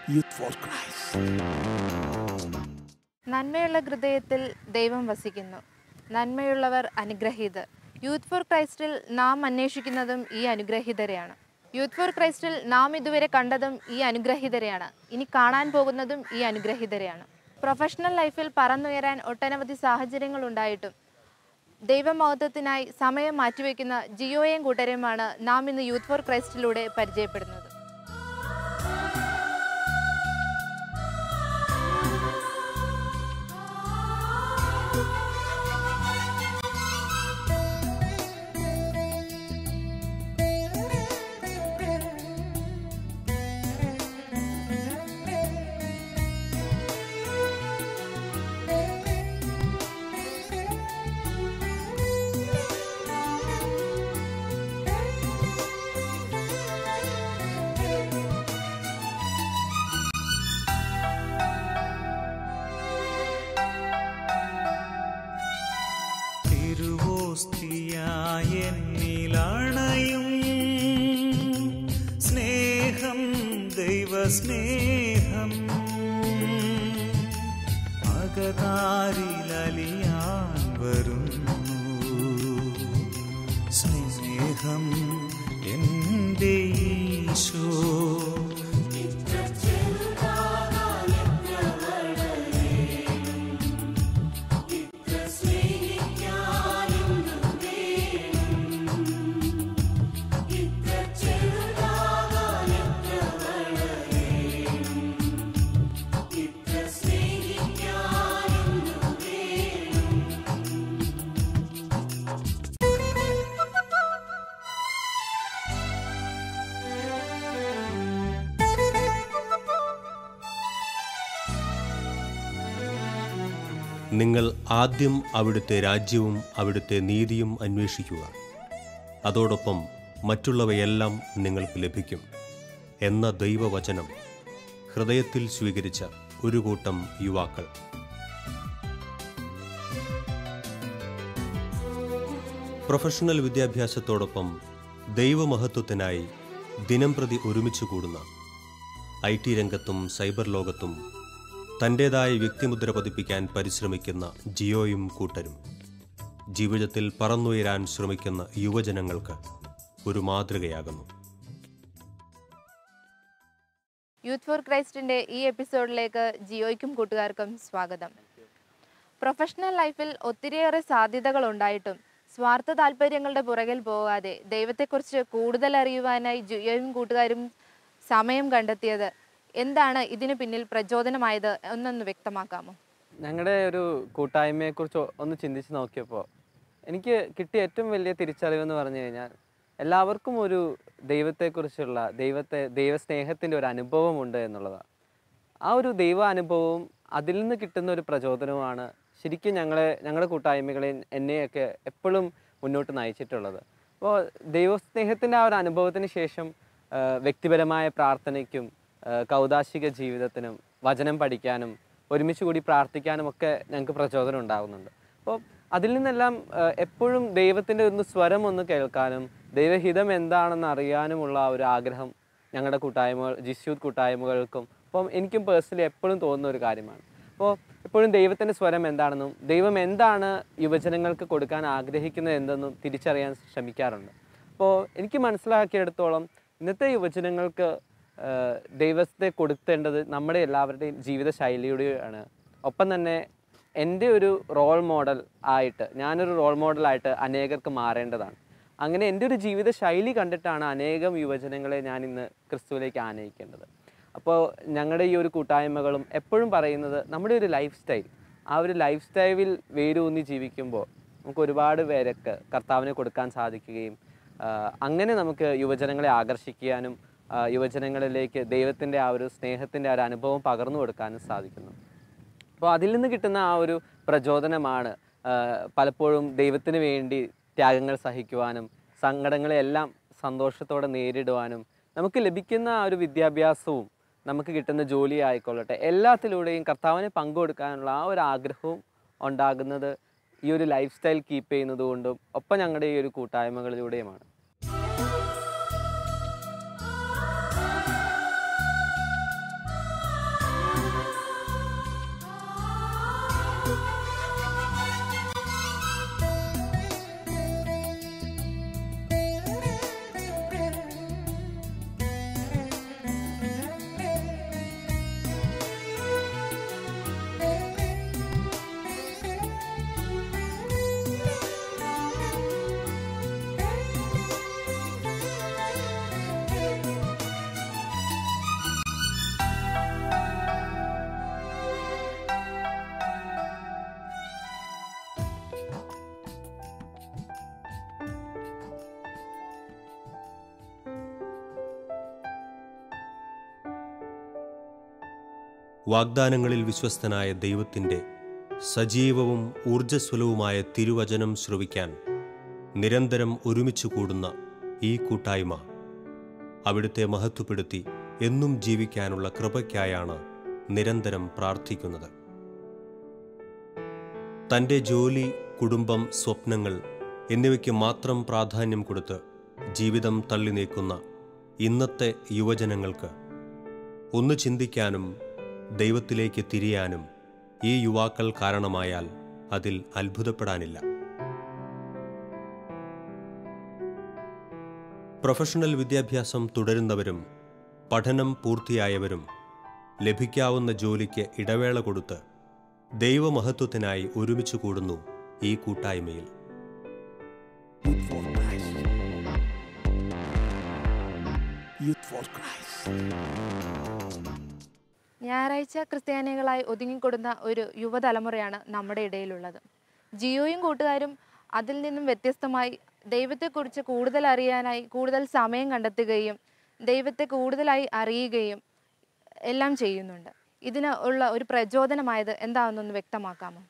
Youth for Christ. നന്മയുള്ള ഹൃദയത്തിൽ ദൈവം വസിക്കുന്നു നന്മയുള്ളവർ അനുഗ്രഹീതർ യൂത്ത് ഫോർ ക്രൈസ്റ്റിൽ നാം അന്വേഷിക്കുന്നതും ഈ അനുഗ്രഹീതരെയാണ് യൂത്ത് ഫോർ ക്രൈസ്റ്റിൽ നാം ഇതുവരെ കണ്ടതും ഈ അനുഗ്രഹീതരെയാണ് ഇനി കാണാൻ പോകുന്നതും ഈ അനുഗ്രഹീതരെയാണ് പ്രൊഫഷണൽ ലൈഫിൽ പറന്നുയരാൻ ഒട്ടനവധി സാഹചര്യങ്ങൾ ഉണ്ടായിട്ടും ദൈവമഹത്വത്തിനായി സമയം മാറ്റിവെക്കുന്ന ജിയോയും കൂട്ടരെയുമാണ് നാം ഇന്ന് യൂത്ത് ഫോർ ക്രൈസ്റ്റിലൂടെ പരിചയപ്പെടുന്നത് തിരുവോസ്തിയായ എന്നിലണയും സ്നേഹം ദൈവസ്നേഹം അകതാരിലലിയാൻ വരുന്നു സ്നേഹം എൻ്റെ ഈശോ നിങ്ങൾ ആദ്യം അവിടുത്തെ രാജ്യവും അവിടുത്തെ നീതിയും അന്വേഷിക്കുക അതോടൊപ്പം മറ്റുള്ളവയെല്ലാം നിങ്ങൾക്ക് ലഭിക്കും എന്ന ദൈവവചനം ഹൃദയത്തിൽ സ്വീകരിച്ച ഒരു കൂട്ടം യുവാക്കൾ പ്രൊഫഷണൽ വിദ്യാഭ്യാസത്തോടൊപ്പം ദൈവമഹത്വത്തിനായി ദിനംപ്രതി ഒരുമിച്ച് കൂടുന്ന ഐ ടി രംഗത്തും സൈബർ ലോകത്തും തൻ്റേതായ വ്യക്തിമുദ്ര പതിപ്പിക്കാൻ പരിശ്രമിക്കുന്ന ജിയോയും കൂട്ടരും ജീവിതത്തിൽ പറന്നുയരാൻ ശ്രമിക്കുന്ന യുവജനങ്ങൾക്ക് ഒരു മാതൃകയാകുന്നു യൂത്ത് ഫോർ ക്രൈസ്റ്റിൻ്റെ ഈ എപ്പിസോഡിലേക്ക് ജിയോയ്ക്കും കൂട്ടുകാർക്കും സ്വാഗതം പ്രൊഫഷണൽ ലൈഫിൽ ഒത്തിരിയേറെ സാധ്യതകൾ ഉണ്ടായിട്ടും സ്വാർത്ഥ താല്പര്യങ്ങളുടെ പുറകിൽ പോകാതെ ദൈവത്തെക്കുറിച്ച് കൂടുതൽ അറിയുവാനായി ജിയോയും കൂട്ടുകാരും സമയം കണ്ടെത്തിയത് എന്താണ് ഇതിനു പിന്നിൽ പ്രചോദനമായത് എന്നൊന്ന് വ്യക്തമാക്കാമോ ഞങ്ങളുടെ ഒരു കൂട്ടായ്മയെക്കുറിച്ച് ഒന്ന് ചിന്തിച്ച് നോക്കിയപ്പോൾ എനിക്ക് കിട്ടിയ ഏറ്റവും വലിയ തിരിച്ചറിവെന്ന് പറഞ്ഞു കഴിഞ്ഞാൽ എല്ലാവർക്കും ഒരു ദൈവത്തെക്കുറിച്ചുള്ള ദൈവത്തെ ദൈവസ്നേഹത്തിൻ്റെ ഒരു അനുഭവമുണ്ട് എന്നുള്ളതാണ് ആ ഒരു ദൈവ അനുഭവവും അതിൽ നിന്ന് കിട്ടുന്ന ഒരു പ്രചോദനവുമാണ് ശരിക്കും ഞങ്ങളെ ഞങ്ങളുടെ കൂട്ടായ്മകളെയും എന്നെയൊക്കെ എപ്പോഴും മുന്നോട്ട് നയിച്ചിട്ടുള്ളത് അപ്പോൾ ദൈവസ്നേഹത്തിൻ്റെ ആ ഒരു അനുഭവത്തിന് ശേഷം ആ, വ്യക്തിപരമായ പ്രാർത്ഥനയ്ക്കും ആ, കൗതാശിക ജീവിതത്തിനും വചനം പഠിക്കാനും ഒരുമിച്ച് കൂടി പ്രാർത്ഥിക്കാനും ഒക്കെ ഞങ്ങൾക്ക് പ്രചോദനം ഉണ്ടാകുന്നുണ്ട് അപ്പോൾ അതിൽ നിന്നെല്ലാം ആ, എപ്പോഴും ദൈവത്തിൻ്റെ ഒന്ന് സ്വരം ഒന്ന് കേൾക്കാനും ദൈവഹിതം എന്താണെന്ന് അറിയാനുമുള്ള ആ ഒരു ആഗ്രഹം ഞങ്ങളുടെ കൂട്ടായ്മകൾ ജിസ്യൂത്ത് കൂട്ടായ്മകൾക്കും അപ്പം എനിക്കും പേഴ്സണലി എപ്പോഴും തോന്നുന്ന ഒരു കാര്യമാണ് അപ്പോൾ എപ്പോഴും ദൈവത്തിൻ്റെ സ്വരം എന്താണെന്നും ദൈവം എന്താണ് യുവജനങ്ങൾക്ക് കൊടുക്കാൻ ആഗ്രഹിക്കുന്നത് എന്തെന്നും തിരിച്ചറിയാൻ ശ്രമിക്കാറുണ്ട് അപ്പോൾ എനിക്ക് മനസ്സിലാക്കിയെടുത്തോളം ഇന്നത്തെ യുവജനങ്ങൾക്ക് ആ, ദൈവത്തെ കൊടുത്തേണ്ടത് നമ്മുടെ എല്ലാവരുടെയും ജീവിത ശൈലിയുടെയാണ് ഒപ്പം തന്നെ എൻ്റെ ഒരു റോൾ മോഡൽ ആയിട്ട് ഞാനൊരു റോൾ മോഡലായിട്ട് അനേകർക്ക് മാറേണ്ടതാണ് അങ്ങനെ എൻ്റെ ഒരു ജീവിത ശൈലി കണ്ടിട്ടാണ് അനേകം യുവജനങ്ങളെ ഞാൻ ഇന്ന് ക്രിസ്തുവിലേക്ക് ആനയിക്കേണ്ടത് അപ്പോൾ ഞങ്ങളുടെ ഈ ഒരു കൂട്ടായ്മകളും എപ്പോഴും പറയുന്നത് നമ്മുടെ ഒരു ലൈഫ് സ്റ്റൈൽ ആ ഒരു ലൈഫ് സ്റ്റൈലിൽ വേരൂന്നി ജീവിക്കുമ്പോൾ നമുക്ക് ഒരുപാട് പേരൊക്കെ കർത്താവിനെ കൊടുക്കാൻ സാധിക്കുകയും ആ, അങ്ങനെ നമുക്ക് യുവജനങ്ങളെ ആകർഷിക്കാനും ആ, യുവജനങ്ങളിലേക്ക് ദൈവത്തിൻ്റെ ആ ഒരു സ്നേഹത്തിൻ്റെ ആ ഒരു അനുഭവം പകർന്നു കൊടുക്കാനും സാധിക്കുന്നു അപ്പോൾ അതിൽ നിന്ന് കിട്ടുന്ന ആ ഒരു പ്രചോദനമാണ് ആ, പലപ്പോഴും ദൈവത്തിന് വേണ്ടി ത്യാഗങ്ങൾ സഹിക്കുവാനും സങ്കടങ്ങളെല്ലാം സന്തോഷത്തോടെ നേരിടുവാനും നമുക്ക് ലഭിക്കുന്ന ആ ഒരു വിദ്യാഭ്യാസവും നമുക്ക് കിട്ടുന്ന ജോലി ആയിക്കൊള്ളട്ടെ എല്ലാത്തിലൂടെയും കർത്താവിനെ പങ്കുകൊടുക്കാനുള്ള ആ ഒരു ആഗ്രഹവും ഉണ്ടാകുന്നത് ഈ ഒരു ലൈഫ് സ്റ്റൈൽ കീപ്പ് ചെയ്യുന്നത് കൊണ്ടും ഒപ്പം ഞങ്ങളുടെ ഈ ഒരു കൂട്ടായ്മകളിലൂടെയുമാണ് വാഗ്ദാനങ്ങളിൽ വിശ്വസ്തനായ ദൈവത്തിൻ്റെ സജീവവും ഊർജ്ജസ്വലവുമായ തിരുവചനം ശ്രവിക്കാൻ നിരന്തരം ഒരുമിച്ച് കൂടുന്ന ഈ കൂട്ടായ്മ അവിടുത്തെ മഹത്വപ്പെടുത്തി എന്നും ജീവിക്കാനുള്ള കൃപയ്ക്കായാണ് നിരന്തരം പ്രാർത്ഥിക്കുന്നത് തൻ്റെ ജോലി കുടുംബം സ്വപ്നങ്ങൾ എന്നിവയ്ക്ക് മാത്രം പ്രാധാന്യം കൊടുത്ത് ജീവിതം തള്ളി നീക്കുന്ന ഇന്നത്തെ യുവജനങ്ങൾക്ക് ഒന്ന് ചിന്തിക്കാനും ദൈവത്തിലേക്ക് തിരിയാനും ഈ യുവാക്കൾ കാരണമായാൽ അതിൽ അത്ഭുതപ്പെടാനില്ല പ്രൊഫഷണൽ വിദ്യാഭ്യാസം തുടരുന്നവരും പഠനം പൂർത്തിയായവരും ലഭിക്കാവുന്ന ജോലിക്ക് ഇടവേള കൊടുത്ത് ദൈവമഹത്വത്തിനായി ഒരുമിച്ച് കൂടുന്നു ഈ കൂട്ടായ്മയിൽ Youth for Christ. Youth for Christ. ഞായറാഴ്ച ക്രിസ്ത്യാനികളായി ഒതുങ്ങിക്കൊടുന്ന ഒരു യുവതലമുറയാണ് നമ്മുടെ ഇടയിലുള്ളത് ജിയോയും കൂട്ടുകാരും അതിൽ നിന്നും വ്യത്യസ്തമായി ദൈവത്തെക്കുറിച്ച് കൂടുതൽ അറിയാനായി കൂടുതൽ സമയം കണ്ടെത്തുകയും ദൈവത്തെ കൂടുതലായി അറിയുകയും എല്ലാം ചെയ്യുന്നുണ്ട് ഇതിന് ഉള്ള ഒരു പ്രചോദനമായത് എന്താണെന്നൊന്ന് വ്യക്തമാക്കാമോ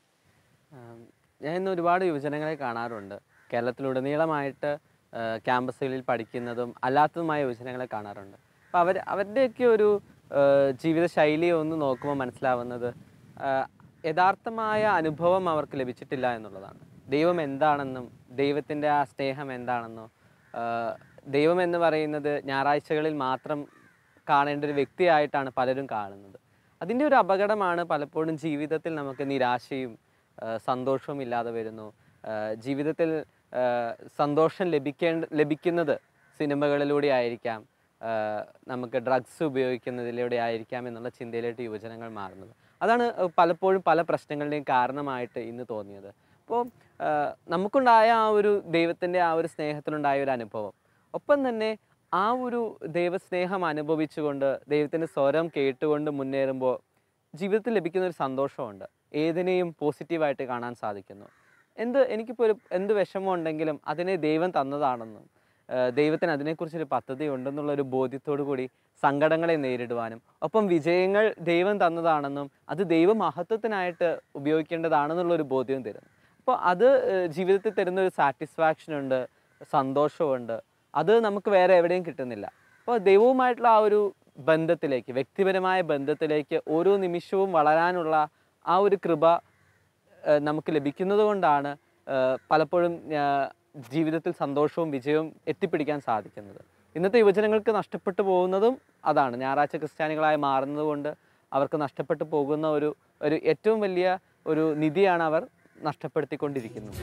ആം, ഞാൻ ഇന്ന് ഒരുപാട് യുവജനങ്ങളെ കാണാറുണ്ട് കേരളത്തിലുടനീളമായിട്ട് ആ, ക്യാമ്പസുകളിൽ പഠിക്കുന്നതും അല്ലാത്തതുമായ യുവജനങ്ങളെ കാണാറുണ്ട് അപ്പോൾ അവർ അവരുടെയൊക്കെ ഒരു ആ, ജീവിതശൈലി ഒന്ന് നോക്കുമ്പോൾ മനസ്സിലാവുന്നത് ആ, യഥാർത്ഥമായ അനുഭവം അവർക്ക് ലഭിച്ചിട്ടില്ല എന്നുള്ളതാണ് ദൈവം എന്താണെന്നും ദൈവത്തിൻ്റെ ആ സ്നേഹം എന്താണെന്നോ ആ, ദൈവം എന്ന് പറയുന്നത് ഞായറാഴ്ചകളിൽ മാത്രം കാണേണ്ട ഒരു വ്യക്തിയായിട്ടാണ് പലരും കാണുന്നത് അതിൻ്റെ ഒരു അപകടമാണ് പലപ്പോഴും ജീവിതത്തിൽ നമുക്ക് നിരാശയും ആ, സന്തോഷവും ഇല്ലാതെ വരുന്നു ആ, ജീവിതത്തിൽ ആ, സന്തോഷം ലഭിക്കേണ്ട ലഭിക്കുന്നത് സിനിമകളിലൂടെ ആയിരിക്കാം ആ, നമുക്ക് ഡ്രഗ്സ് ഉപയോഗിക്കുന്നതിലൂടെ ആയിരിക്കാം എന്നുള്ള ചിന്തയിലേക്ക് യുവജനങ്ങൾ മാറുന്നത് അതാണ് പലപ്പോഴും പല പ്രശ്നങ്ങളുടെയും കാരണമായിട്ട് ഇന്ന് തോന്നിയത് അപ്പോൾ നമുക്കുണ്ടായ ആ ഒരു ദൈവത്തിൻ്റെ ആ ഒരു സ്നേഹത്തിലുണ്ടായ ഒരു അനുഭവം ഒപ്പം തന്നെ ആ ഒരു ദൈവസ്നേഹം അനുഭവിച്ചുകൊണ്ട് ദൈവത്തിൻ്റെ സ്വരം കേട്ടുകൊണ്ട് മുന്നേറുമ്പോൾ ജീവിതത്തിൽ ലഭിക്കുന്ന ഒരു സന്തോഷമുണ്ട് ഏതിനെയും പോസിറ്റീവായിട്ട് കാണാൻ സാധിക്കുന്നു എന്ത് എനിക്കിപ്പോൾ ഒരു എന്ത് വിഷമം ഉണ്ടെങ്കിലും അതിനെ ദൈവം തന്നതാണെന്നും ആ, ദൈവത്തിന് അതിനെക്കുറിച്ചൊരു പദ്ധതി ഉണ്ടെന്നുള്ള ഒരു ബോധ്യത്തോടു കൂടി സങ്കടങ്ങളെ നേരിടുവാനും ഒപ്പം വിജയങ്ങൾ ദൈവം തന്നതാണെന്നും അത് ദൈവ മഹത്വത്തിനായിട്ട് ഉപയോഗിക്കേണ്ടതാണെന്നുള്ള ഒരു ബോധ്യവും തരുന്നു അപ്പോൾ അത് ഏഹ്, ജീവിതത്തിൽ തരുന്ന ഒരു സാറ്റിസ്ഫാക്ഷൻ ഉണ്ട് സന്തോഷമുണ്ട് അത് നമുക്ക് വേറെ എവിടെയും കിട്ടുന്നില്ല അപ്പോൾ ദൈവവുമായിട്ടുള്ള ആ ഒരു ബന്ധത്തിലേക്ക് വ്യക്തിപരമായ ബന്ധത്തിലേക്ക് ഓരോ നിമിഷവും വളരാനുള്ള ആ ഒരു കൃപ ഏഹ് നമുക്ക് ലഭിക്കുന്നത് കൊണ്ടാണ് ഏഹ് പലപ്പോഴും ഏഹ് ജീവിതത്തിൽ സന്തോഷവും വിജയവും എത്തിപ്പിടിക്കാൻ സാധിക്കുന്നത് ഇന്നത്തെ യുവജനങ്ങൾക്ക് നഷ്ടപ്പെട്ടു പോകുന്നതും അതാണ് ഞായറാഴ്ച ക്രിസ്ത്യാനികളായി മാറുന്നത് കൊണ്ട് അവർക്ക് നഷ്ടപ്പെട്ടു പോകുന്ന ഒരു ഒരു ഏറ്റവും വലിയ ഒരു നിധിയാണ് അവർ നഷ്ടപ്പെടുത്തിക്കൊണ്ടിരിക്കുന്നത്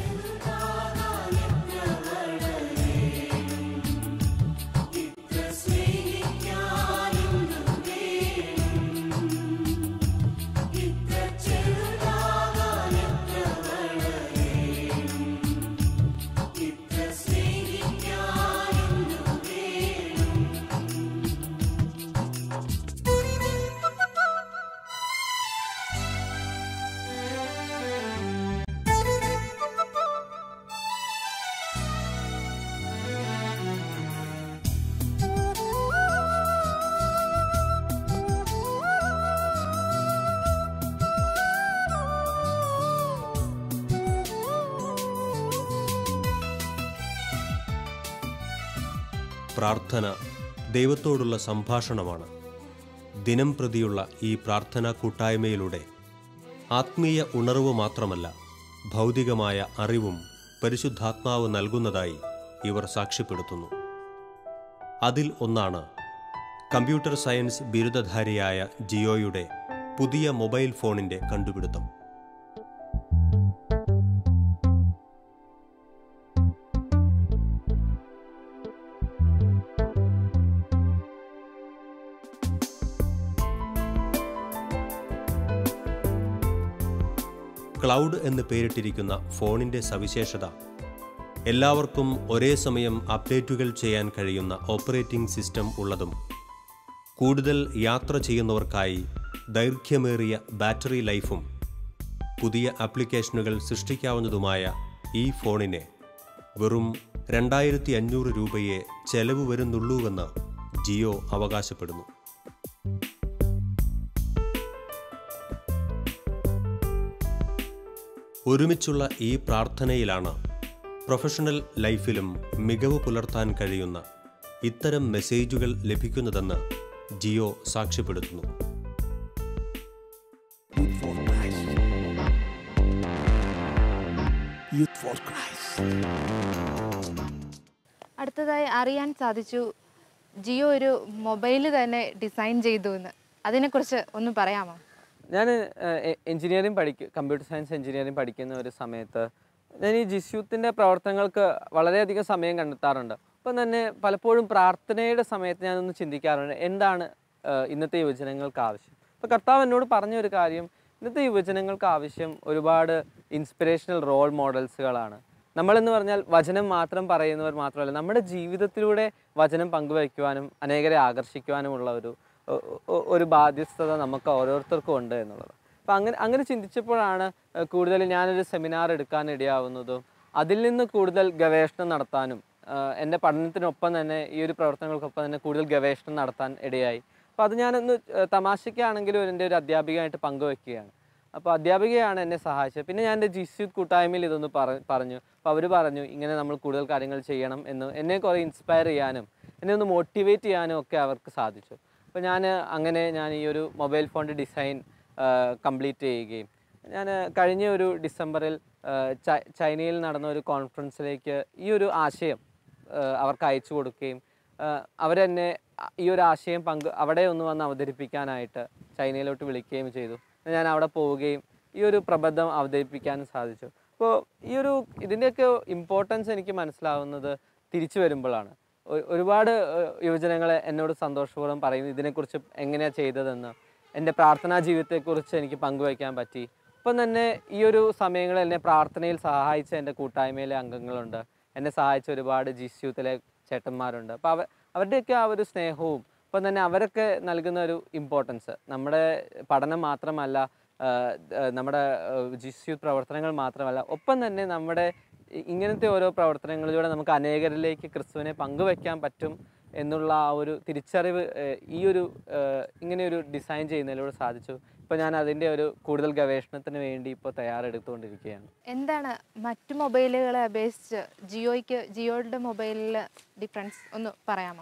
പ്രാർത്ഥന ദൈവത്തോടുള്ള സംഭാഷണമാണ് ദിനം പ്രതിയുള്ള ഈ പ്രാർത്ഥനാ കൂട്ടായ്മയിലൂടെ ആത്മീയ ഉണർവ് മാത്രമല്ല ഭൗതികമായ അറിവും പരിശുദ്ധാത്മാവ് നൽകുന്നതായി ഇവർ സാക്ഷ്യപ്പെടുത്തുന്നു അതിൽ ഒന്നാണ് കമ്പ്യൂട്ടർ സയൻസ് ബിരുദധാരിയായ ജിയോയുടെ പുതിയ മൊബൈൽ ഫോണിന്റെ കണ്ടുപിടുത്തം ക്ലൗഡ് എന്ന് പേരിട്ടിരിക്കുന്ന ഫോണിന്റെ സവിശേഷത എല്ലാവർക്കും ഒരേ സമയം അപ്ഡേറ്റുകൾ ചെയ്യാൻ കഴിയുന്ന ഓപ്പറേറ്റിംഗ് സിസ്റ്റം ഉള്ളതും കൂടുതൽ യാത്ര ചെയ്യുന്നവർക്കായി ദൈർഘ്യമേറിയ ബാറ്ററി ലൈഫും പുതിയ ആപ്ലിക്കേഷനുകൾ സൃഷ്ടിക്കാവുന്നതുമായ ഈ ഫോണിനെ വെറും രണ്ടായിരത്തി അഞ്ഞൂറ് രൂപയെ ചെലവ് വരുന്നുള്ളൂവെന്ന് ജിയോ അവകാശപ്പെടുന്നു ഒരുമിച്ചുള്ള ഈ പ്രാർത്ഥനയിലാണ് പ്രൊഫഷണൽ ലൈഫിലും മികവ് പുലർത്താൻ കഴിയുന്ന ഇത്തരം മെസ്സേജുകൾ ലഭിക്കുന്നതെന്ന് ജിയോ സാക്ഷ്യപ്പെടുത്തുന്നു Youth for Christ. Youth for Christ. അടുത്തതായി അറിയാൻ സാധിച്ചു ജിയോ ഒരു മൊബൈൽ തന്നെ ഡിസൈൻ ചെയ്തു എന്ന് അതിനെക്കുറിച്ച് ഒന്ന് പറയാമോ ഞാൻ എഞ്ചിനീയറിംഗ് പഠിക്കും കമ്പ്യൂട്ടർ സയൻസ് എഞ്ചിനീയറിംഗ് പഠിക്കുന്ന ഒരു സമയത്ത് ഞാൻ ഈ ജിസ്യൂത്തിൻ്റെ പ്രവർത്തനങ്ങൾക്ക് വളരെയധികം സമയം കണ്ടെത്താറുണ്ട് അപ്പം തന്നെ പലപ്പോഴും പ്രാർത്ഥനയുടെ സമയത്ത് ഞാനൊന്ന് ചിന്തിക്കാറുണ്ട് എന്താണ് ഏഹ്, ഇന്നത്തെ യുവജനങ്ങൾക്ക് ആവശ്യം അപ്പോൾ കർത്താവ് എന്നോട് പറഞ്ഞ ഒരു കാര്യം ഇന്നത്തെ യുവജനങ്ങൾക്ക് ആവശ്യം ഒരുപാട് ഇൻസ്പിറേഷണൽ റോൾ മോഡൽസുകളാണ് നമ്മളെന്ന് പറഞ്ഞാൽ വചനം മാത്രം പറയുന്നവർ മാത്രമല്ല നമ്മുടെ ജീവിതത്തിലൂടെ വചനം പങ്കുവയ്ക്കുവാനും അനേകരെ ആകർഷിക്കുവാനുമുള്ള ഒരു ഒ- ഒ- ഒരു ബാധ്യസ്ഥത നമുക്ക് ഓരോരുത്തർക്കും ഉണ്ട് എന്നുള്ളത് അപ്പം അങ്ങനെ അങ്ങനെ ചിന്തിച്ചപ്പോഴാണ് ഏഹ്, കൂടുതൽ ഞാനൊരു സെമിനാർ എടുക്കാൻ ഇടയാവുന്നതും അതിൽ നിന്ന് കൂടുതൽ ഗവേഷണം നടത്താനും ഏഹ്, എൻ്റെ പഠനത്തിനൊപ്പം തന്നെ ഈ ഒരു പ്രവർത്തനങ്ങൾക്കൊപ്പം തന്നെ കൂടുതൽ ഗവേഷണം നടത്താൻ ഇടയായി അപ്പോൾ അത് ഞാനൊന്ന് ഏഹ്, തമാശയ്ക്കാണെങ്കിലും എൻ്റെ ഒരു അധ്യാപികയായിട്ട് പങ്കുവെക്കുകയാണ് അപ്പോൾ അധ്യാപികയാണ് എന്നെ സഹായിച്ചത് പിന്നെ ഞാൻ എൻ്റെ ജിസ്യൂത്ത് കൂട്ടായ്മയിൽ ഇതൊന്ന് പറ പറഞ്ഞു അപ്പോൾ അവർ പറഞ്ഞു ഇങ്ങനെ നമ്മൾ കൂടുതൽ കാര്യങ്ങൾ ചെയ്യണം എന്ന് എന്നെ കുറേ ഇൻസ്പയർ ചെയ്യാനും എന്നെ ഒന്ന് മോട്ടിവേറ്റ് ചെയ്യാനും ഒക്കെ അവർക്ക് സാധിച്ചു അപ്പോൾ ഞാൻ അങ്ങനെ ഞാൻ ഈ ഒരു മൊബൈൽ ഫോണിൻ്റെ ഡിസൈൻ കംപ്ലീറ്റ് ചെയ്യുകയും ഞാൻ കഴിഞ്ഞ ഒരു ഡിസംബറിൽ ആ, ചൈ- ചൈനയിൽ നടന്ന ഒരു കോൺഫറൻസിലേക്ക് ഈ ഒരു ആശയം ആ, അവർക്ക് അയച്ചു കൊടുക്കുകയും ആ, അവരെന്നെ അ- ഈ ഒരു ആശയം പങ്ക് അവിടെ ഒന്ന് വന്ന് അവതരിപ്പിക്കാനായിട്ട് ചൈനയിലോട്ട് വിളിക്കുകയും ചെയ്തു ഞാൻ അവിടെ പോവുകയും ഈ ഒരു പ്രബന്ധം അവതരിപ്പിക്കാനും സാധിച്ചു അപ്പോൾ ഈ ഒരു ഇതിൻ്റെയൊക്കെ ഇമ്പോർട്ടൻസ് എനിക്ക് മനസ്സിലാവുന്നത് തിരിച്ചു വരുമ്പോഴാണ് ഒ- ഒരുപാട് ഏഹ്, യുവജനങ്ങളെ എന്നോട് സന്തോഷപൂർവ്വം പറയുന്നു ഇതിനെക്കുറിച്ച് എങ്ങനെയാണ് ചെയ്തതെന്ന് എൻ്റെ പ്രാർത്ഥനാ ജീവിതത്തെക്കുറിച്ച് എനിക്ക് പങ്കുവയ്ക്കാൻ പറ്റി ഒപ്പം തന്നെ ഈ ഒരു സമയങ്ങളിൽ എന്നെ പ്രാർത്ഥനയിൽ സഹായിച്ച എൻ്റെ കൂട്ടായ്മയിലെ അംഗങ്ങളുണ്ട് എന്നെ സഹായിച്ച ഒരുപാട് ജിസ് യൂത്തിലെ ചേട്ടന്മാരുണ്ട് അപ്പോൾ അവ അവരുടെയൊക്കെ ആ ഒരു സ്നേഹവും ഒപ്പം തന്നെ അവരൊക്കെ നൽകുന്ന ഒരു ഇമ്പോർട്ടൻസ് നമ്മുടെ പഠനം മാത്രമല്ല ആ, ആ, നമ്മുടെ ജിസ് യൂത്ത് പ്രവർത്തനങ്ങൾ മാത്രമല്ല ഒപ്പം തന്നെ നമ്മുടെ ഇ- ഇങ്ങനത്തെ ഓരോ പ്രവർത്തനങ്ങളിലൂടെ നമുക്ക് അനേകരിലേക്ക് ക്രിസ്തുവിനെ പങ്കുവെക്കാൻ പറ്റും എന്നുള്ള ആ ഒരു തിരിച്ചറിവ് ഏഹ്, ഈ ഒരു ഏഹ്, ഇങ്ങനെ ഒരു ഡിസൈൻ ചെയ്യുന്നതിലൂടെ സാധിച്ചു ഇപ്പോൾ ഞാൻ അതിൻ്റെ ഒരു കൂടുതൽ ഗവേഷണത്തിന് വേണ്ടി ഇപ്പോൾ തയ്യാറെടുത്തുകൊണ്ടിരിക്കുകയാണ് എന്താണ് മറ്റു മൊബൈലുകളെ അപേക്ഷിച്ച് ജിയോയ്ക്ക് ജിയോയുടെ മൊബൈലിൽ ഡിഫറൻസ് ഒന്ന് പറയാമോ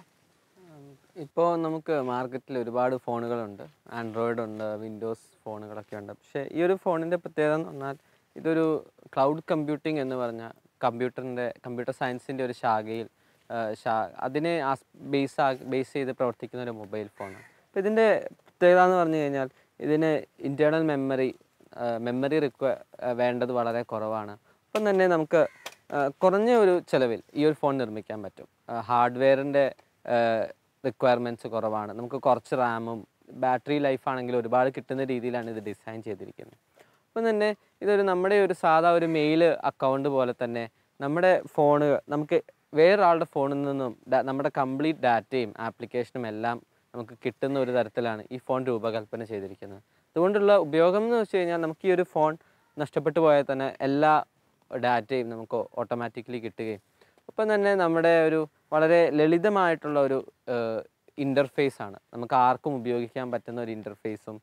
ഇപ്പോൾ നമുക്ക് മാർക്കറ്റിൽ ഒരുപാട് ഫോണുകളുണ്ട് ആൻഡ്രോയിഡ് ഉണ്ട് വിൻഡോസ് ഫോണുകളൊക്കെ ഉണ്ട് പക്ഷേ ഈ ഒരു ഫോണിൻ്റെ പ്രത്യേകത എന്ന് പറഞ്ഞാൽ ഇതൊരു ക്ലൗഡ് കമ്പ്യൂട്ടിംഗ് എന്ന് പറഞ്ഞ കമ്പ്യൂട്ടറിൻ്റെ കമ്പ്യൂട്ടർ സയൻസിൻ്റെ ഒരു ശാഖയിൽ ആ, ശാ അതിനെ ബേസ് ആ ബേസ് ചെയ്ത് പ്രവർത്തിക്കുന്ന ഒരു മൊബൈൽ ഫോണാണ് അപ്പോൾ ഇതിൻ്റെ പ്രത്യേകത എന്ന് പറഞ്ഞു കഴിഞ്ഞാൽ ഇതിന് ഇൻറ്റേർണൽ മെമ്മറി മെമ്മറി റിക്വ വേണ്ടത് വളരെ കുറവാണ് അപ്പം തന്നെ നമുക്ക് ആ, കുറഞ്ഞ ഒരു ചിലവിൽ ഈ ഒരു ഫോൺ നിർമ്മിക്കാൻ പറ്റും ഹാർഡ്വെയറിൻ്റെ റിക്വയർമെൻറ്റ്സ് കുറവാണ് നമുക്ക് കുറച്ച് റാമും ബാറ്ററി ലൈഫ് ആണെങ്കിൽ ഒരുപാട് കിട്ടുന്ന രീതിയിലാണ് ഇത് ഡിസൈൻ ചെയ്തിരിക്കുന്നത് അപ്പം തന്നെ ഇതൊരു നമ്മുടെ ഒരു സാധാ ഒരു മെയിൽ അക്കൗണ്ട് പോലെ തന്നെ നമ്മുടെ ഫോണ് നമുക്ക് വേറൊരാളുടെ ഫോണിൽ നിന്നും ഡാ- നമ്മുടെ കംപ്ലീറ്റ് ഡാറ്റയും ആപ്ലിക്കേഷനും എല്ലാം നമുക്ക് കിട്ടുന്ന ഒരു തരത്തിലാണ് ഈ ഫോൺ രൂപകൽപ്പന ചെയ്തിരിക്കുന്നത് അതുകൊണ്ടുള്ള ഉപയോഗം എന്ന് വെച്ച് കഴിഞ്ഞാൽ നമുക്ക് ഈ ഒരു ഫോൺ നഷ്ടപ്പെട്ടു പോയാൽ തന്നെ എല്ലാ ഡാറ്റയും നമുക്ക് ഓട്ടോമാറ്റിക്കലി കിട്ടുകയും ഒപ്പം തന്നെ നമ്മുടെ ഒരു വളരെ ലളിതമായിട്ടുള്ള ഒരു ഇൻ്റർഫേസ് ആണ് നമുക്ക് ആർക്കും ഉപയോഗിക്കാൻ പറ്റുന്ന ഒരു ഇൻ്റർഫേസും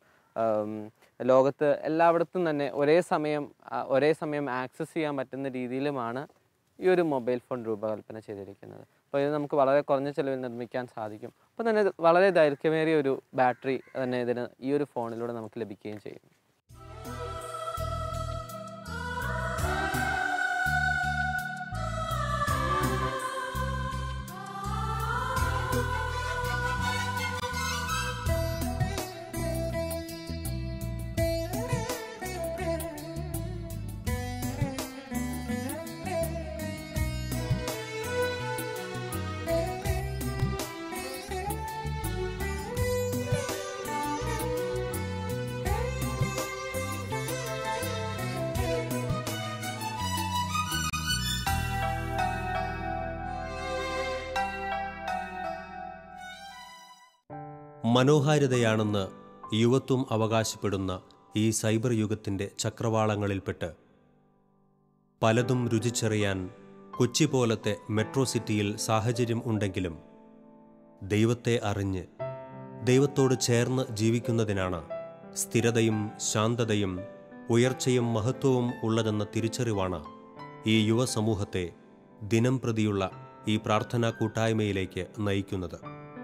ലോകത്ത് എല്ലായിടത്തും തന്നെ ഒരേ സമയം ആ, ഒരേ സമയം ആക്സസ് ചെയ്യാൻ പറ്റുന്ന രീതിയിലുമാണ് ഈ ഒരു മൊബൈൽ ഫോൺ രൂപകൽപ്പന ചെയ്തിരിക്കുന്നത് അപ്പോൾ ഇത് നമുക്ക് വളരെ കുറഞ്ഞ ചിലവിൽ നിർമ്മിക്കാൻ സാധിക്കും അപ്പോൾ തന്നെ ഇത് വളരെ ദൈർഘ്യമേറിയ ഒരു ബാറ്ററി തന്നെ ഇതിന് ഈ ഒരു ഫോണിലൂടെ നമുക്ക് ലഭിക്കുകയും ചെയ്യും മനോഹാരിതയാണെന്ന് യുവത്വം അവകാശപ്പെടുന്ന ഈ സൈബർ യുഗത്തിൻ്റെ ചക്രവാളങ്ങളിൽപ്പെട്ട് പലതും രുചിച്ചറിയാൻ കൊച്ചി പോലത്തെ മെട്രോ സിറ്റിയിൽ സാഹചര്യം ഉണ്ടെങ്കിലും ദൈവത്തെ അറിഞ്ഞ് ദൈവത്തോട് ചേർന്ന് ജീവിക്കുന്നതിനാണ് സ്ഥിരതയും ശാന്തതയും ഉയർച്ചയും മഹത്വവും ഉള്ളതെന്ന തിരിച്ചറിവാണ് ഈ യുവസമൂഹത്തെ ദിനം പ്രതിയുള്ള ഈ പ്രാർത്ഥനാ കൂട്ടായ്മയിലേക്ക് നയിക്കുന്നത്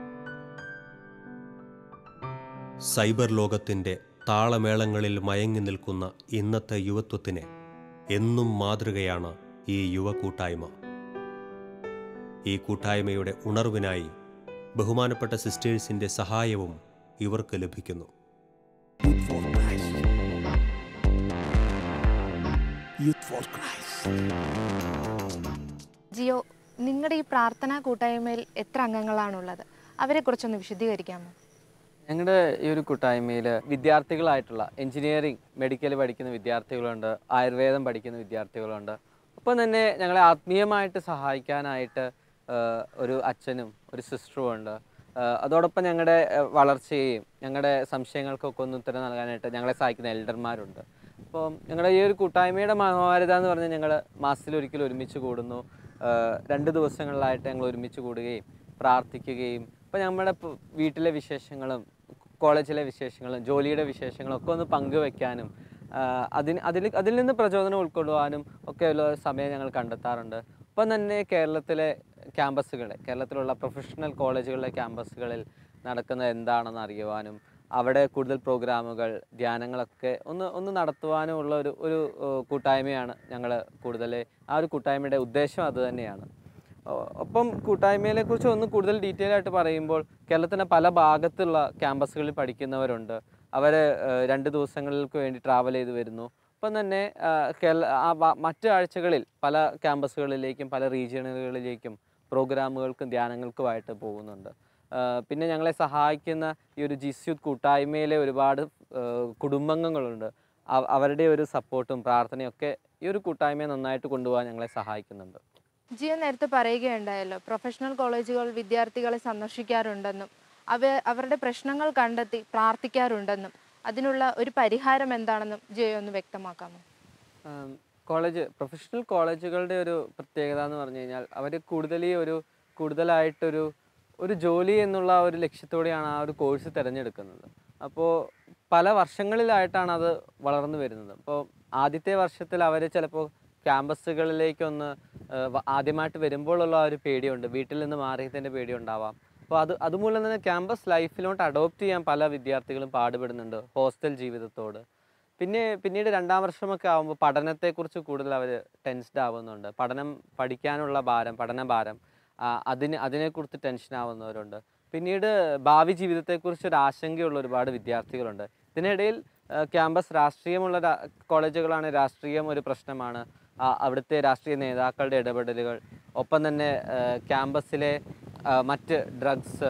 സൈബർ ലോകത്തിൻ്റെ താളമേളങ്ങളിൽ മയങ്ങി നിൽക്കുന്ന ഇന്നത്തെ യുവത്വത്തിന് എന്നും മാതൃകയാണ് ഈ യുവ കൂട്ടായ്മ ഈ കൂട്ടായ്മയുടെ ഉണർവിനായി ബഹുമാനപ്പെട്ട സിസ്റ്റേഴ്സിൻ്റെ സഹായവും ഇവർക്ക് ലഭിക്കുന്നു Youth for Christ. Youth for Christ. Jio നിങ്ങളുടെ ഈ പ്രാർത്ഥനാ കൂട്ടായ്മയിൽ എത്ര അംഗങ്ങളാണുള്ളത് അവരെക്കുറിച്ചൊന്ന് വിശദീകരിക്കാമോ ഞങ്ങളുടെ ഈ ഒരു കൂട്ടായ്മയിൽ വിദ്യാർത്ഥികളായിട്ടുള്ള എഞ്ചിനീയറിംഗ് മെഡിക്കൽ പഠിക്കുന്ന വിദ്യാർത്ഥികളുണ്ട് ആയുർവേദം പഠിക്കുന്ന വിദ്യാർത്ഥികളുണ്ട് ഒപ്പം തന്നെ ഞങ്ങളെ ആത്മീയമായിട്ട് സഹായിക്കാനായിട്ട് ആഹ്, ഒരു അച്ഛനും ഒരു സിസ്റ്ററും ഉണ്ട് ആഹ്, അതോടൊപ്പം ഞങ്ങളുടെ ആഹ്, വളർച്ചയെയും ഞങ്ങളുടെ സംശയങ്ങൾക്കൊക്കെ ഒന്ന് ഉത്തരം നൽകാനായിട്ട് ഞങ്ങളെ സഹായിക്കുന്ന എൽഡർമാരുണ്ട് അപ്പോൾ ഞങ്ങളുടെ ഈ ഒരു കൂട്ടായ്മയുടെ മനോഹാരിത എന്ന് പറഞ്ഞാൽ ഞങ്ങൾ മാസത്തിലൊരിക്കൽ ഒരുമിച്ച് കൂടുന്നു ആഹ്, രണ്ട് ദിവസങ്ങളിലായിട്ട് ഞങ്ങൾ ഒരുമിച്ച് കൂടുകയും പ്രാർത്ഥിക്കുകയും ഇപ്പം നമ്മുടെ പ് വീട്ടിലെ വിശേഷങ്ങളും കോളേജിലെ വിശേഷങ്ങളും ജോലിയുടെ വിശേഷങ്ങളും ഒക്കെ ഒന്ന് പങ്കുവെക്കാനും ആഹ് അതിന് അതിൽ അതിൽ നിന്ന് പ്രചോദനം ഉൾക്കൊള്ളുവാനും ഒക്കെ ഉള്ള സമയം ഞങ്ങൾ കണ്ടെത്താറുണ്ട് ഒപ്പം തന്നെ കേരളത്തിലെ ക്യാമ്പസുകളെ കേരളത്തിലുള്ള പ്രൊഫഷണൽ കോളേജുകളിലെ ക്യാമ്പസുകളിൽ നടക്കുന്നത് എന്താണെന്ന് അറിയുവാനും അവിടെ കൂടുതൽ പ്രോഗ്രാമുകൾ ധ്യാനങ്ങളൊക്കെ ഒന്ന് ഒന്ന് നടത്തുവാനും ഉള്ള ഒരു ഒരു ഏഹ് കൂട്ടായ്മയാണ് ഞങ്ങൾ കൂടുതൽ ആ ഒരു കൂട്ടായ്മയുടെ ഉദ്ദേശം അത് തന്നെയാണ് ഒ- ഒപ്പം കൂട്ടായ്മയെ കുറിച്ച് ഒന്ന് കൂടുതൽ ഡീറ്റെയിൽ ആയിട്ട് പറയുമ്പോൾ കേരളത്തിൻ്റെ പല ഭാഗത്തുള്ള ക്യാമ്പസുകളിൽ പഠിക്കുന്നവരുണ്ട് അവർ രണ്ട് ദിവസങ്ങൾക്ക് വേണ്ടി ട്രാവൽ ചെയ്ത് വരുന്നു ഒപ്പം തന്നെ ആ, കേരള ആ വ- മറ്റ് ആഴ്ചകളിൽ പല ക്യാമ്പസുകളിലേക്കും പല റീജിയണുകളിലേക്കും പ്രോഗ്രാമുകൾക്കും ധ്യാനങ്ങൾക്കുമായിട്ട് പോകുന്നുണ്ട് ആ, പിന്നെ ഞങ്ങളെ സഹായിക്കുന്ന ഈ ഒരു ജിസ്യൂത്ത് കൂട്ടായ്മയിലെ ഒരുപാട് ആ, കുടുംബാംഗങ്ങളുണ്ട് അവ- അവരുടെ ഒരു സപ്പോർട്ടും പ്രാർത്ഥനയും ഒക്കെ ഈ ഒരു കൂട്ടായ്മയെ നന്നായിട്ട് കൊണ്ടുപോകാൻ ഞങ്ങളെ സഹായിക്കുന്നുണ്ട് ജിയോ നേരത്തെ പറയുകയുണ്ടായല്ലോ പ്രൊഫഷണൽ കോളേജുകൾ വിദ്യാർത്ഥികളെ സന്ദർശിക്കാറുണ്ടെന്നും അവ അവരുടെ പ്രശ്നങ്ങൾ കണ്ടെത്തി പ്രാർത്ഥിക്കാറുണ്ടെന്നും അതിനുള്ള ഒരു പരിഹാരം എന്താണെന്നും ജിയോ ഒന്ന് വ്യക്തമാക്കാമോ ആം, കോളേജ് പ്രൊഫഷണൽ കോളേജുകളുടെ ഒരു പ്രത്യേകത എന്ന് പറഞ്ഞു കഴിഞ്ഞാൽ അവർ കൂടുതൽ ഈ ഒരു കൂടുതലായിട്ടൊരു ഒരു ജോലി എന്നുള്ള ആ ഒരു ലക്ഷ്യത്തോടെയാണ് ആ ഒരു കോഴ്സ് തിരഞ്ഞെടുക്കുന്നത് അപ്പോൾ പല വർഷങ്ങളിലായിട്ടാണ് അത് വളർന്നു വരുന്നത് അപ്പോൾ ആദ്യത്തെ വർഷത്തിൽ അവർ ചിലപ്പോൾ ക്യാമ്പസുകളിലേക്കൊന്ന് ഏഹ്, വ- ആദ്യമായിട്ട് വരുമ്പോഴുള്ള ആ ഒരു പേടിയുണ്ട് വീട്ടിൽ നിന്ന് മാറിയതിൻ്റെ പേടി ഉണ്ടാവാം അപ്പോൾ അത് അതുമൂലം തന്നെ ക്യാമ്പസ് ലൈഫിലോട്ട് അഡോപ്റ്റ് ചെയ്യാൻ പല വിദ്യാർത്ഥികളും പാടുപെടുന്നുണ്ട് ഹോസ്റ്റൽ ജീവിതത്തോട് പിന്നെ പിന്നീട് രണ്ടാം വർഷമൊക്കെ ആകുമ്പോൾ പഠനത്തെക്കുറിച്ച് കൂടുതൽ അവർ ടെൻസ്ഡ് ആവുന്നുണ്ട് പഠനം പഠിക്കാനുള്ള ഭാരം പഠന ഭാരം ആ, അതിന് അതിനെക്കുറിച്ച് ടെൻഷൻ ആവുന്നവരുണ്ട് പിന്നീട് ഭാവി ജീവിതത്തെക്കുറിച്ച് ഒരു ആശങ്കയുള്ള ഒരുപാട് വിദ്യാർത്ഥികളുണ്ട് ഇതിനിടയിൽ ആ, ക്യാമ്പസ് രാഷ്ട്രീയമുള്ള രാ- കോളേജുകളാണ് രാഷ്ട്രീയം ഒരു പ്രശ്നമാണ് ആ, അവിടുത്തെ രാഷ്ട്രീയ നേതാക്കളുടെ ഇടപെടലുകൾ ഒപ്പം തന്നെ ആ, ക്യാമ്പസിലെ ആ, മറ്റ് ഡ്രഗ്സ്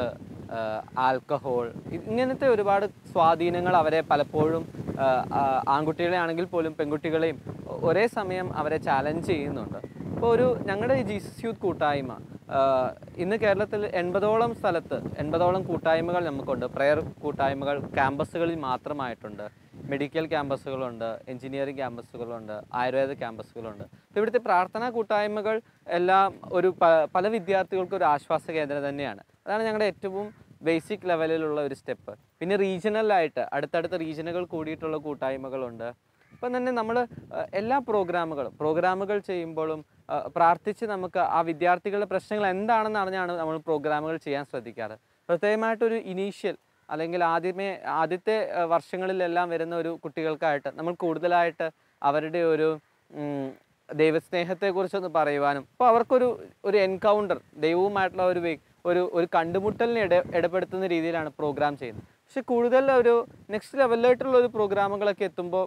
ആൽക്കഹോൾ ഇങ്ങനത്തെ ഒരുപാട് സ്വാധീനങ്ങൾ അവരെ പലപ്പോഴും ആ, ആ, ആൺകുട്ടികളെ ആണെങ്കിൽ പോലും പെൺകുട്ടികളെയും ഒ- ഒരേ സമയം അവരെ ചാലഞ്ച് ചെയ്യുന്നുണ്ട് ഇപ്പോൾ ഒരു ഞങ്ങളുടെ ഈ ജീസസ് യൂത്ത് കൂട്ടായ്മ ആ, ഇന്ന് കേരളത്തിൽ എൺപതോളം സ്ഥലത്ത് എൺപതോളം കൂട്ടായ്മകൾ നമുക്കുണ്ട് പ്രെയർ കൂട്ടായ്മകൾ ക്യാമ്പസുകളിൽ മാത്രമായിട്ടുണ്ട് മെഡിക്കൽ ക്യാമ്പസുകളുണ്ട് എഞ്ചിനീയറിംഗ് ക്യാമ്പസുകളുണ്ട് ആയുർവേദ ക്യാമ്പസുകളുണ്ട് അപ്പോൾ ഇവിടുത്തെ പ്രാർത്ഥനാ കൂട്ടായ്മകൾ എല്ലാം ഒരു പ- പല വിദ്യാർത്ഥികൾക്കും ഒരു ആശ്വാസ കേന്ദ്രം തന്നെയാണ് അതാണ് ഞങ്ങളുടെ ഏറ്റവും ബേസിക് ലെവലിലുള്ള ഒരു സ്റ്റെപ്പ് പിന്നെ റീജിയണലായിട്ട് അടുത്തടുത്ത റീജിയനുകൾ കൂടിയിട്ടുള്ള കൂട്ടായ്മകളുണ്ട് ഇപ്പം തന്നെ നമ്മൾ എല്ലാ പ്രോഗ്രാമുകളും പ്രോഗ്രാമുകൾ ചെയ്യുമ്പോഴും ആ, പ്രാർത്ഥിച്ച് നമുക്ക് ആ വിദ്യാർത്ഥികളുടെ പ്രശ്നങ്ങൾ എന്താണെന്ന് അറിഞ്ഞാണ് നമ്മൾ പ്രോഗ്രാമുകൾ ചെയ്യാൻ ശ്രദ്ധിക്കാറ് പ്രത്യേകമായിട്ടൊരു ഇനീഷ്യൽ അല്ലെങ്കിൽ ആദ്യമേ ആദ്യത്തെ ആ, വർഷങ്ങളിലെല്ലാം വരുന്ന ഒരു കുട്ടികൾക്കായിട്ട് നമ്മൾ കൂടുതലായിട്ട് അവരുടെ ഒരു ഉം, ദൈവസ്നേഹത്തെക്കുറിച്ചൊന്ന് പറയുവാനും അപ്പോൾ അവർക്കൊരു ഒരു എൻകൗണ്ടർ ദൈവവുമായിട്ടുള്ള ഒരു വേ- ഒരു ഒരു കണ്ടുമുട്ടലിനെ ഇട ഇടപെടുത്തുന്ന രീതിയിലാണ് പ്രോഗ്രാം ചെയ്യുന്നത് പക്ഷെ കൂടുതൽ ഒരു നെക്സ്റ്റ് ലെവലിലായിട്ടുള്ള ഒരു പ്രോഗ്രാമുകളൊക്കെ എത്തുമ്പോൾ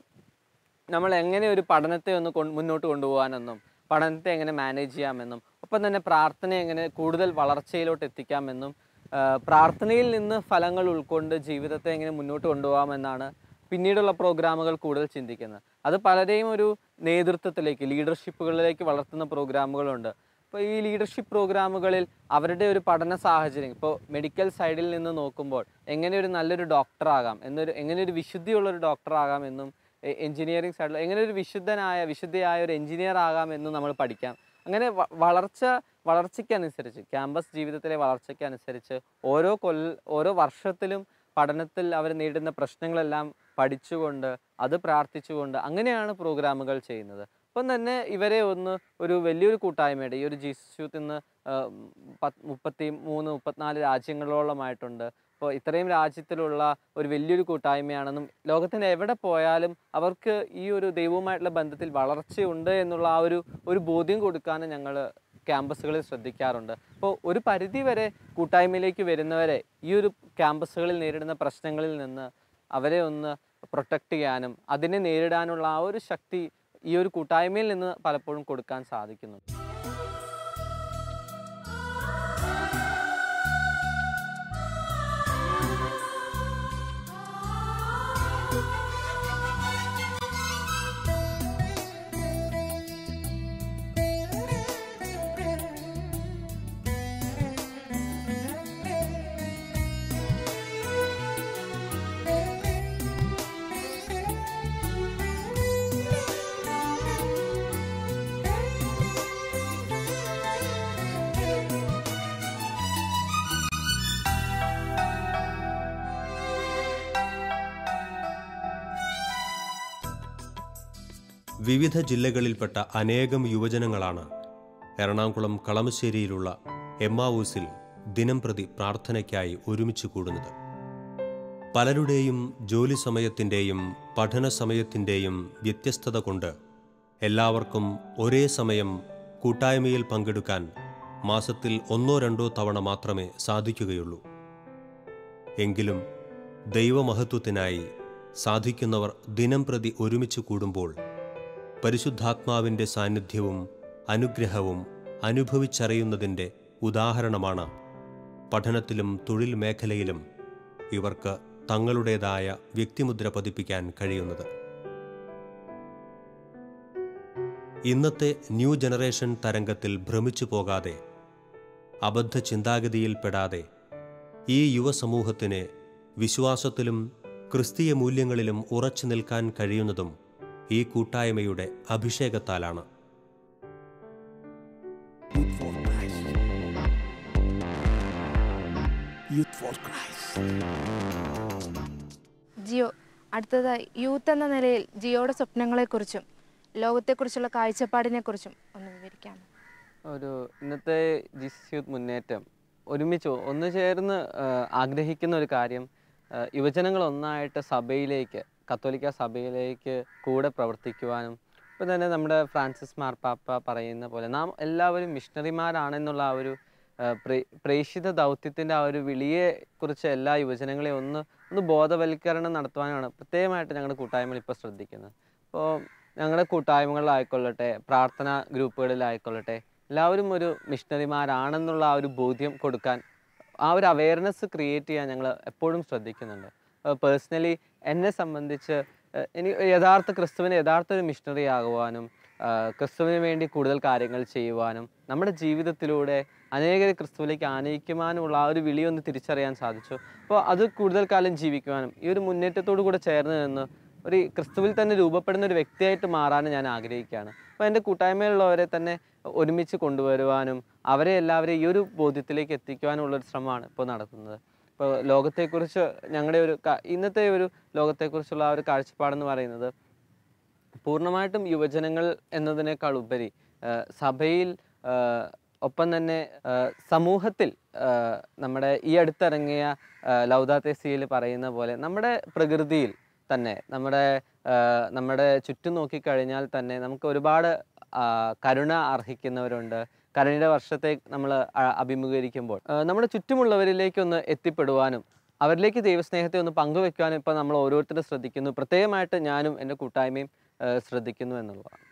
നമ്മൾ എങ്ങനെ ഒരു പഠനത്തെ ഒന്ന് കൊണ്ട് മുന്നോട്ട് കൊണ്ടുപോകാനെന്നും പഠനത്തെ എങ്ങനെ മാനേജ് ചെയ്യാമെന്നും ഒപ്പം തന്നെ പ്രാർത്ഥന എങ്ങനെ കൂടുതൽ വളർച്ചയിലോട്ട് എത്തിക്കാമെന്നും ആ, പ്രാർത്ഥനയിൽ നിന്ന് ഫലങ്ങൾ ഉൾക്കൊണ്ട് ജീവിതത്തെ എങ്ങനെ മുന്നോട്ട് കൊണ്ടുപോകാമെന്നാണ് പിന്നീടുള്ള പ്രോഗ്രാമുകൾ കൂടുതൽ ചിന്തിക്കുന്നത് അത് പലരെയും ഒരു നേതൃത്വത്തിലേക്ക് ലീഡർഷിപ്പുകളിലേക്ക് വളർത്തുന്ന പ്രോഗ്രാമുകളുണ്ട് ഇപ്പോൾ ഈ ലീഡർഷിപ്പ് പ്രോഗ്രാമുകളിൽ അവരുടെ ഒരു പഠന സാഹചര്യം ഇപ്പോൾ മെഡിക്കൽ സൈഡിൽ നിന്ന് നോക്കുമ്പോൾ എങ്ങനെ ഒരു നല്ലൊരു ഡോക്ടറാകാം എന്നൊരു എങ്ങനെ ഒരു വിശുദ്ധിയുള്ള ഒരു ഡോക്ടറാകാം എന്നും എഞ്ചിനീയറിംഗ് സൈഡിൽ എങ്ങനെ ഒരു വിശുദ്ധനായ വിശുദ്ധയായ ഒരു എഞ്ചിനീയർ ആകാം എന്നും നമ്മൾ പഠിക്കാം അങ്ങനെ വ- വളർച്ച വളർച്ചയ്ക്കനുസരിച്ച് ക്യാമ്പസ് ജീവിതത്തിലെ വളർച്ചയ്ക്കനുസരിച്ച് ഓരോ കൊല്ല ഓരോ വർഷത്തിലും പഠനത്തിൽ അവർ നേരിടുന്ന പ്രശ്നങ്ങളെല്ലാം പഠിച്ചുകൊണ്ട് അത് പ്രാർത്ഥിച്ചുകൊണ്ട് അങ്ങനെയാണ് പ്രോഗ്രാമുകൾ ചെയ്യുന്നത് അപ്പം തന്നെ ഇവരെ ഒന്ന് ഒരു വലിയൊരു കൂട്ടായ്മയുടെ ഈ ഒരു ജീസസ് യൂത്ത് ഇന്ന് ആ, പത്ത് മുപ്പത്തി മൂന്ന് മുപ്പത്തിനാല് രാജ്യങ്ങളോളമായിട്ടുണ്ട് അപ്പോൾ ഇത്രയും രാജ്യത്തിലുള്ള ഒരു വലിയൊരു കൂട്ടായ്മയാണെന്നും ലോകത്തിന് എവിടെ പോയാലും അവർക്ക് ഈ ഒരു ദൈവവുമായിട്ടുള്ള ബന്ധത്തിൽ വളർച്ചയുണ്ട് എന്നുള്ള ആ ഒരു ഒരു ബോധ്യം കൊടുക്കാനും ഞങ്ങൾ ക്യാമ്പസുകളിൽ ശ്രദ്ധിക്കാറുണ്ട് അപ്പോൾ ഒരു പരിധി വരെ കൂട്ടായ്മയിലേക്ക് വരുന്നവരെ ഈ ഒരു ക്യാമ്പസുകളിൽ നേരിടുന്ന പ്രശ്നങ്ങളിൽ നിന്ന് അവരെ ഒന്ന് പ്രൊട്ടക്റ്റ് ചെയ്യാനും അതിനെ നേരിടാനുള്ള ആ ഒരു ശക്തി ഈ ഒരു കൂട്ടായ്മയിൽ നിന്ന് പലപ്പോഴും കൊടുക്കാൻ സാധിക്കുന്നുണ്ട് വിവിധ ജില്ലകളിൽപ്പെട്ട അനേകം യുവജനങ്ങളാണ് എറണാകുളം കളമശ്ശേരിയിലുള്ള എമ്മാവൂസിൽ ദിനംപ്രതി പ്രാർത്ഥനയ്ക്കായി ഒരുമിച്ച് കൂടുന്നത് പലരുടെയും ജോലി സമയത്തിൻ്റെയും പഠന സമയത്തിൻ്റെയും വ്യത്യസ്തത കൊണ്ട് എല്ലാവർക്കും ഒരേ സമയം കൂട്ടായ്മയിൽ പങ്കെടുക്കാൻ മാസത്തിൽ ഒന്നോ രണ്ടോ തവണ മാത്രമേ സാധിക്കുകയുള്ളൂ എങ്കിലും ദൈവമഹത്വത്തിനായി സാധിക്കുന്നവർ ദിനംപ്രതി ഒരുമിച്ച് കൂടുമ്പോൾ പരിശുദ്ധാത്മാവിൻ്റെ സാന്നിധ്യവും അനുഗ്രഹവും അനുഭവിച്ചറിയുന്നതിൻ്റെ ഉദാഹരണമാണ് പഠനത്തിലും തൊഴിൽ മേഖലയിലും ഇവർക്ക് തങ്ങളുടേതായ വ്യക്തിമുദ്ര പതിപ്പിക്കാൻ കഴിയുന്നത് ഇന്നത്തെ ന്യൂ ജനറേഷൻ തരംഗത്തിൽ ഭ്രമിച്ചു പോകാതെ അബദ്ധ ചിന്താഗതിയിൽപ്പെടാതെ ഈ യുവസമൂഹത്തിന് വിശ്വാസത്തിലും ക്രിസ്തീയ മൂല്യങ്ങളിലും ഉറച്ചു നിൽക്കാൻ കഴിയുന്നതും ഈ കൂട്ടായ്മയുടെ അഭിഷേകത്താലാണ് Youth for Christ. Youth for Christ. Jio അടുത്തതായി യൂത്ത് എന്ന നിലയിൽ ജിയോയുടെ സ്വപ്നങ്ങളെക്കുറിച്ചും ലോകത്തെക്കുറിച്ചുള്ള കാഴ്ചപ്പാടിനെക്കുറിച്ചും ഒന്ന് വിവരിക്കാമോ ഒരു ഇന്നത്തെ ജിസ് യൂത്ത് മുന്നേറ്റം ഒരുമിച്ച് ഒന്ന് ചേർന്ന് ആ, ആഗ്രഹിക്കുന്ന ഒരു കാര്യം ആ, യുവജനങ്ങൾ ഒന്നായിട്ട് സഭയിലേക്ക് കത്തോലിക്ക സഭയിലേക്ക് കൂടെ പ്രവർത്തിക്കുവാനും ഇപ്പം തന്നെ നമ്മുടെ ഫ്രാൻസിസ് മാർപ്പാപ്പ പറയുന്ന പോലെ നാം എല്ലാവരും മിഷണറിമാരാണെന്നുള്ള ആ ഒരു ആ, പ്രേ- പ്രേഷിത ദൗത്യത്തിൻ്റെ ആ ഒരു വിളിയെ കുറിച്ച് എല്ലാ യുവജനങ്ങളെയും ഒന്ന് ഒന്ന് ബോധവൽക്കരണം നടത്തുവാനാണ് പ്രത്യേകമായിട്ട് ഞങ്ങളുടെ കൂട്ടായ്മയിൽ ഇപ്പോൾ ശ്രദ്ധിക്കുന്നത് അപ്പോൾ ഞങ്ങളുടെ കൂട്ടായ്മകളിലായിക്കൊള്ളട്ടെ പ്രാർത്ഥനാ ഗ്രൂപ്പുകളിലായിക്കൊള്ളട്ടെ എല്ലാവരും ഒരു മിഷണറിമാരാണെന്നുള്ള ആ ഒരു ബോധ്യം കൊടുക്കാൻ ആ ഒരു അവയർനെസ് ക്രിയേറ്റ് ചെയ്യാൻ ഞങ്ങൾ എപ്പോഴും ശ്രദ്ധിക്കുന്നുണ്ട് പേഴ്സണലി എന്നെ സംബന്ധിച്ച് ഏഹ് എനിക്ക് യഥാർത്ഥ ക്രിസ്തുവിന് യഥാർത്ഥ ഒരു മിഷണറി ആകുവാനും ആഹ് ക്രിസ്തുവിന് വേണ്ടി കൂടുതൽ കാര്യങ്ങൾ ചെയ്യുവാനും നമ്മുടെ ജീവിതത്തിലൂടെ അനേകരെ ക്രിസ്തുവിലേക്ക് ആനയിക്കുവാനുമുള്ള ആ ഒരു വിളി ഒന്ന് തിരിച്ചറിയാൻ സാധിച്ചു അപ്പോൾ അത് കൂടുതൽ കാലം ജീവിക്കുവാനും ഈ ഒരു മുന്നേറ്റത്തോടു കൂടെ ചേർന്ന് നിന്ന് ഒരു ക്രിസ്തുവിൽ തന്നെ രൂപപ്പെടുന്ന ഒരു വ്യക്തിയായിട്ട് മാറാനും ഞാൻ ആഗ്രഹിക്കുകയാണ് അപ്പോൾ എൻ്റെ കൂട്ടായ്മയിലുള്ളവരെ തന്നെ ഒരുമിച്ച് കൊണ്ടുവരുവാനും അവരെ എല്ലാവരെയും ഈ ഒരു ബോധ്യത്തിലേക്ക് എത്തിക്കുവാനുള്ള ഒരു ശ്രമമാണ് ഇപ്പോൾ നടത്തുന്നത് ഇപ്പോൾ ലോകത്തെക്കുറിച്ച് ഞങ്ങളുടെ ഒരു ക- ഇന്നത്തെ ഒരു ലോകത്തെക്കുറിച്ചുള്ള ആ ഒരു കാഴ്ചപ്പാടെന്ന് പറയുന്നത് പൂർണ്ണമായിട്ടും യുവജനങ്ങൾ എന്നതിനേക്കാൾ ഉപരി ആ, സഭയിൽ ആ, ഒപ്പം തന്നെ ആ, സമൂഹത്തിൽ ആ, നമ്മുടെ ഈ അടുത്തിറങ്ങിയ ലൗദാത്തേസിയിൽ പറയുന്ന പോലെ നമ്മുടെ പ്രകൃതിയിൽ തന്നെ നമ്മുടെ ആ, നമ്മുടെ ചുറ്റും നോക്കിക്കഴിഞ്ഞാൽ തന്നെ നമുക്ക് ഒരുപാട് ആ, കരുണ അർഹിക്കുന്നവരുണ്ട് കരുണയുടെ വർഷത്തെ നമ്മൾ അഭിമുഖീകരിക്കുമ്പോൾ ആ, നമ്മുടെ ചുറ്റുമുള്ളവരിലേക്കൊന്ന് എത്തിപ്പെടുവാനും അവരിലേക്ക് ദൈവസ്നേഹത്തെ ഒന്ന് പങ്കുവെക്കാനും ഇപ്പം നമ്മൾ ഓരോരുത്തരും ശ്രദ്ധിക്കുന്നു പ്രത്യേകമായിട്ട് ഞാനും എൻ്റെ കൂട്ടായ്മയും ആ, ശ്രദ്ധിക്കുന്നു എന്നുള്ളതാണ്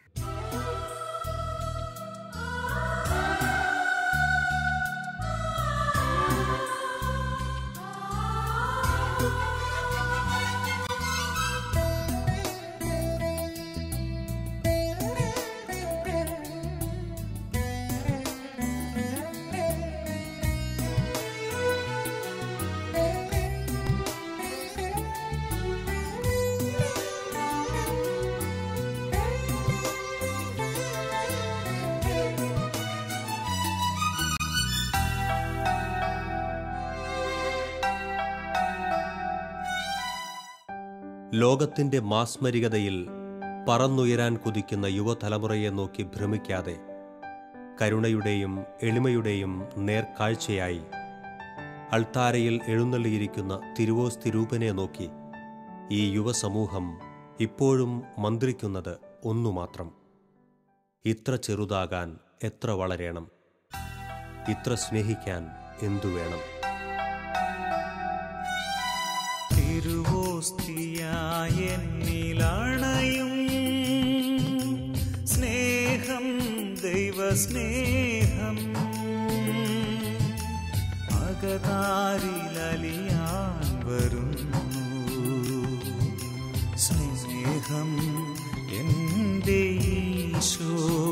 Thank you. ലോകത്തിൻ്റെ മാസ്മരികതയിൽ പറന്നുയരാൻ കുതിക്കുന്ന യുവതലമുറയെ നോക്കി ഭ്രമിക്കാതെ കരുണയുടെയും എളിമയുടെയും നേർക്കാഴ്ചയായി അൾത്താരയിൽ എഴുന്നള്ളിയിരിക്കുന്ന തിരുവോസ്തിരൂപനെ നോക്കി ഈ യുവസമൂഹം ഇപ്പോഴും മന്ത്രിക്കുന്നത് ഒന്നു മാത്രം ഇത്ര ചെറുതാകാൻ എത്ര വളരണം ഇത്ര സ്നേഹിക്കാൻ എന്തു വേണം തിരുവോസ്തിയായ എന്നിലണയും സ്നേഹം ദൈവസ്നേഹം അകതാരിലലിയാൻ വരുന്നു സ്നേഹം എൻ്റെ ഈശോ